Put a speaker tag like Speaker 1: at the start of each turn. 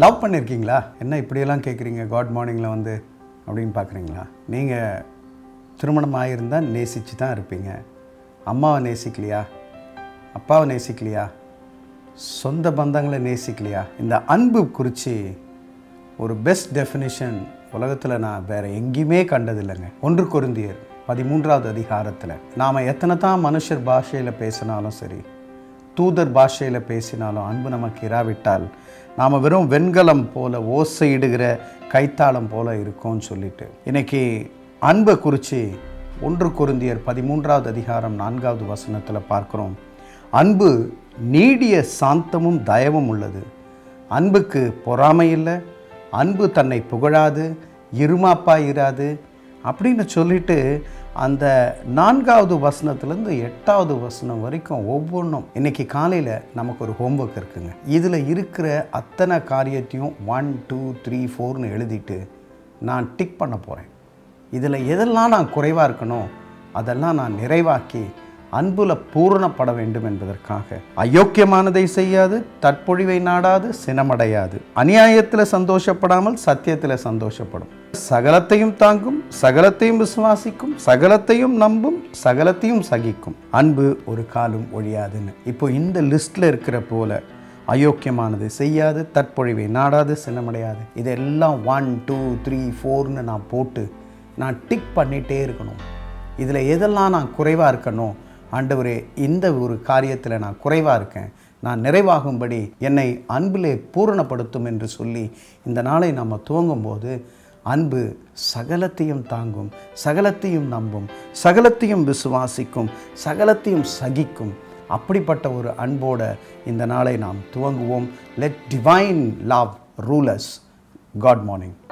Speaker 1: love பண்ணியிருக்கீங்களா என்ன இப்படியெல்லாம் கேட்குறீங்க காட் மார்னிங்கில் வந்து அப்படின்னு பார்க்குறீங்களா நீங்கள் திருமணம் ஆகியிருந்தால் நேசித்து தான் இருப்பீங்க அம்மாவை நேசிக்கலையா அப்பாவை நேசிக்கலையா சொந்த பந்தங்களை நேசிக்கலையா இந்த அன்பு குறித்து ஒரு பெஸ்ட் டெஃபினிஷன் உலகத்தில் நான் வேறு எங்கேயுமே கண்டதில்லைங்க ஒன்று கொருந்தியர் பதிமூன்றாவது அதிகாரத்தில் நாம் எத்தனை தான் மனுஷர் பாஷையில் பேசினாலும் சரி தூதர் பாஷையில் பேசினாலும் அன்பு நமக்கு இராவிட்டால் நாம் வெறும் வெண்கலம் போல ஓசையிடுகிற கைத்தாளம் போல இருக்கோம்னு சொல்லிட்டு இன்னைக்கு அன்பை குறித்து ஒன்று கொருந்தியர் பதிமூன்றாவது அதிகாரம் நான்காவது வசனத்தில் பார்க்குறோம் அன்பு நீடிய சாந்தமும் தயவும் உள்ளது அன்புக்கு பொறாமை இல்லை அன்பு தன்னை புகழாது இருமாப்பா இராது அப்படின்னு சொல்லிட்டு அந்த நான்காவது வசனத்துலேருந்து எட்டாவது வசனம் வரைக்கும் ஒவ்வொன்றும் இன்னைக்கு காலையில் நமக்கு ஒரு ஹோம்ஒர்க் இருக்குங்க இதில் இருக்கிற அத்தனை காரியத்தையும் ஒன் டூ த்ரீ ஃபோர்னு எழுதிட்டு நான் டிக் பண்ண போகிறேன் இதில் எதெல்லாம் நான் குறைவாக இருக்கணும் அதெல்லாம் நான் நிறைவாக்கி அன்புல பூரணப்பட வேண்டும் என்பதற்காக அயோக்கியமானதை செய்யாது தற்பொழிவை நாடாது சினமடையாது அநியாயத்தில் சந்தோஷப்படாமல் சத்தியத்தில் சந்தோஷப்படும் சகலத்தையும் தாங்கும் சகலத்தையும் விசுவாசிக்கும் சகலத்தையும் நம்பும் சகலத்தையும் சகிக்கும் அன்பு ஒரு காலும் ஒழியாதுன்னு இப்போ இந்த லிஸ்ட்ல இருக்கிற போல அயோக்கியமானது செய்யாது தற்பொழிவை நாடாது சினமடையாது இதெல்லாம் ஒன் டூ த்ரீ ஃபோர்னு நான் போட்டு நான் டிக் பண்ணிகிட்டே இருக்கணும் இதில் எதெல்லாம் நான் குறைவாக இருக்கணும் ஆண்டவரே இந்த ஒரு காரியத்தில் நான் குறைவாக இருக்கேன் நான் நிறைவாகும்படி என்னை அன்பிலே பூரணப்படுத்தும் என்று சொல்லி இந்த நாளை நம்ம துவங்கும்போது அன்பு சகலத்தையும் தாங்கும் சகலத்தையும் நம்பும் சகலத்தையும் விசுவாசிக்கும் சகலத்தையும் சகிக்கும் அப்படிப்பட்ட ஒரு அன்போட இந்த நாளை நாம் துவங்குவோம் let divine love rule us good morning